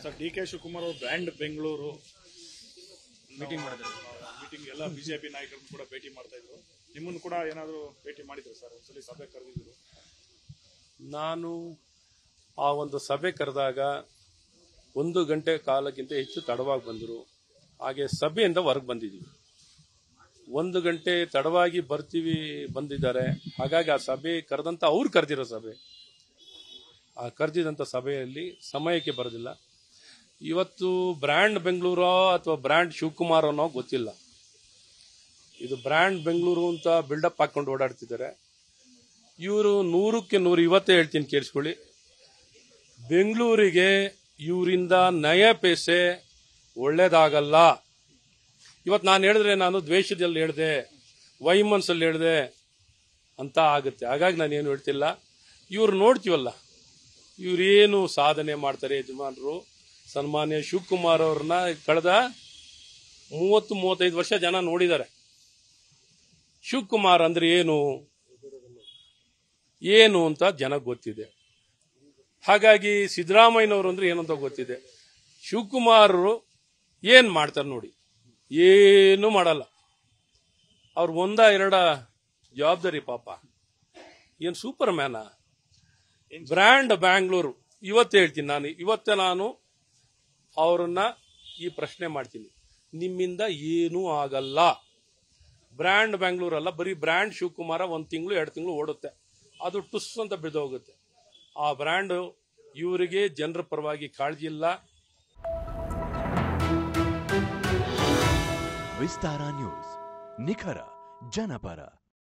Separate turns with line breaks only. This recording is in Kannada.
ಸರ್ ಡಿ ಕೆ ಶಿವಕುಮಾರ್ ಅವರು ಬ್ರ್ಯಾಂಡ್ ಬೆಂಗಳೂರು
ಮೀಟಿಂಗ್ ಮಾಡಿದ್ರು
ಮೀಟಿಂಗ್ ಎಲ್ಲ ಬಿಜೆಪಿ ನಾಯಕರನ್ನು ಕೂಡ ಭೇಟಿ ಮಾಡ್ತಾ ಇದ್ರು ನಿಮ್ಮನ್ನು ಕೂಡ ಏನಾದ್ರು ಭೇಟಿ ಮಾಡಿದ್ರು ಸರ್ ಒಂದ್ಸಲಿ ಸಭೆ ಕರೆದಿದ್ರು
ನಾನು ಆ ಒಂದು ಸಭೆ ಕರೆದಾಗ ಒಂದು ಗಂಟೆ ಕಾಲಕ್ಕಿಂತ ಹೆಚ್ಚು ತಡವಾಗಿ ಬಂದರು ಹಾಗೆ ಸಭೆಯಿಂದ ಹೊರಗೆ ಬಂದಿದ್ದೀವಿ ಒಂದು ಗಂಟೆ ತಡವಾಗಿ ಬರ್ತೀವಿ ಬಂದಿದ್ದಾರೆ ಹಾಗಾಗಿ ಆ ಸಭೆ ಕರೆದಂತ ಅವ್ರು ಕರೆದಿರೋ ಸಭೆ ಆ ಕರೆದಿದಂಥ ಸಭೆಯಲ್ಲಿ ಸಮಯಕ್ಕೆ ಬರೋದಿಲ್ಲ ಇವತ್ತು ಬ್ರ್ಯಾಂಡ್ ಬೆಂಗಳೂರೋ ಅಥವಾ ಬ್ರ್ಯಾಂಡ್ ಶಿವಕುಮಾರ್ ಅನ್ನೋ ಗೊತ್ತಿಲ್ಲ ಇದು ಬ್ರ್ಯಾಂಡ್ ಬೆಂಗಳೂರು ಅಂತ ಬಿಲ್ಡಪ್ ಹಾಕೊಂಡು ಓಡಾಡ್ತಿದ್ದಾರೆ ಇವರು ನೂರಕ್ಕೆ ನೂರು ಇವತ್ತೇ ಹೇಳ್ತೀನಿ ಕೇಳಿಸ್ಕೊಳ್ಳಿ ಬೆಂಗಳೂರಿಗೆ ಇವರಿಂದ ನಯ ಪೈಸೆ ಒಳ್ಳೇದಾಗಲ್ಲ ಇವತ್ತು ನಾನು ಹೇಳಿದ್ರೆ ನಾನು ದ್ವೇಷದಲ್ಲಿ ಹೇಳಿದೆ ವೈಮನ್ಸಲ್ಲಿ ಹೇಳಿದೆ ಅಂತ ಆಗುತ್ತೆ ಹಾಗಾಗಿ ನಾನು ಏನು ಹೇಳ್ತಿಲ್ಲ ಇವ್ರು ನೋಡ್ತೀವಲ್ಲ ಇವ್ರೇನು ಸಾಧನೆ ಮಾಡ್ತಾರೆ ಯಜಮಾನರು ಸನ್ಮಾನ್ಯ ಶಿವಕುಮಾರ್ ಅವ್ರನ್ನ ಕಳೆದ ಮೂವತ್ತು ಮೂವತ್ತೈದು ವರ್ಷ ಜನ ನೋಡಿದ್ದಾರೆ ಶಿವಕುಮಾರ್ ಅಂದ್ರೆ ಏನು ಏನು ಅಂತ ಜನಕ್ಕೆ ಗೊತ್ತಿದೆ ಹಾಗಾಗಿ ಸಿದ್ದರಾಮಯ್ಯನವರು ಅಂದ್ರೆ ಏನಂತ ಗೊತ್ತಿದೆ ಶಿವಕುಮಾರ್ ಏನ್ ಮಾಡ್ತಾರೆ ನೋಡಿ ಏನು ಮಾಡಲ್ಲ ಅವ್ರ ಒಂದ ಎರಡ ಜವಾಬ್ದಾರಿ ಪಾಪ ಏನ್ ಸೂಪರ್ ಮ್ಯಾನ ಬ್ರ್ಯಾಂಡ್ ಬ್ಯಾಂಗ್ಳೂರು ಇವತ್ತು ಹೇಳ್ತೀನಿ ನಾನು ಇವತ್ತೇ ನಾನು ಅವರನ್ನ ಈ ಪ್ರಶ್ನೆ ಮಾಡ್ತೀನಿ ನಿಮ್ಮಿಂದ ಏನೂ ಆಗಲ್ಲ ಬ್ರ್ಯಾಂಡ್ ಬ್ಯಾಂಗ್ಳೂರ್ ಅಲ್ಲ ಬರೀ ಬ್ರ್ಯಾಂಡ್ ಶಿವಕುಮಾರ ಒಂದು ತಿಂಗಳು ಎರಡು ತಿಂಗಳು ಓಡುತ್ತೆ ಅದು ಟುಸ್ ಅಂತ ಬಿದ್ದೋಗುತ್ತೆ ಆ ಬ್ರ್ಯಾಂಡ್ ಇವರಿಗೆ ಜನರ ಪರವಾಗಿ ಕಾಳಜಿ ಇಲ್ಲ
ವಿಸ್ತಾರ ನ್ಯೂಸ್ ನಿಖರ ಜನಪರ